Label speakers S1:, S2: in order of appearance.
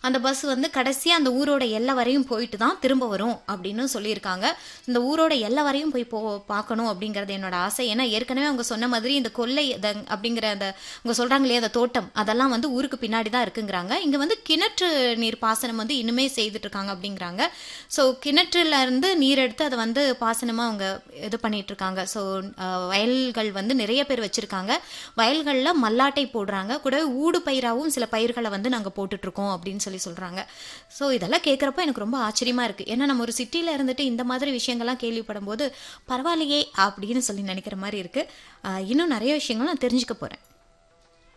S1: அந்த பஸ் வந்து கடைசியாக அந்த ஊரோட எல்லை வரையும் போயிட்டு தான் திரும்ப வரும் அப்படின்னு சொல்லியிருக்காங்க இந்த ஊரோட எல்லை வரையும் போய் போ பார்க்கணும் அப்படிங்கிறது என்னோட ஆசை ஏன்னா ஏற்கனவே அவங்க சொன்ன மாதிரி இந்த கொல்லை த- அப்படிங்கிற அந்த அவங்க சொல்கிறாங்க இல்லையா அந்த தோட்டம் அதெல்லாம் வந்து ஊருக்கு பின்னாடி தான் இருக்குங்கிறாங்க இங்கே வந்து கிணற்று நீர் பாசனம் வந்து இன்னுமே செய்துட்டு இருக்காங்க அப்படிங்கிறாங்க ஸோ கிணற்றுல இருந்து நீர் எடுத்து அதை வந்து பாசனமாக அவங்க இது பண்ணிட்டு இருக்காங்க ஸோ வயல்கள் வந்து நிறைய பேர் வச்சிருக்காங்க வயல்களில் மல்லாட்டை போடுறாங்க கூடவே ஊடு பயிராகவும் சில பயிர்களை வந்து நாங்கள் போட்டுட்ருக்கோம் அப்படின்னு சொல்லி சொல்கிறாங்க ஸோ இதெல்லாம் கேட்குறப்ப எனக்கு ரொம்ப ஆச்சரியமா இருக்குது ஏன்னா நம்ம ஒரு சிட்டியில் இருந்துட்டு இந்த மாதிரி விஷயங்கள்லாம் கேள்விப்படும் போது பரவாயில்லையே அப்படின்னு சொல்லி நினைக்கிற மாதிரி இருக்குது இன்னும் நிறைய விஷயங்கள் நான் தெரிஞ்சுக்க போகிறேன்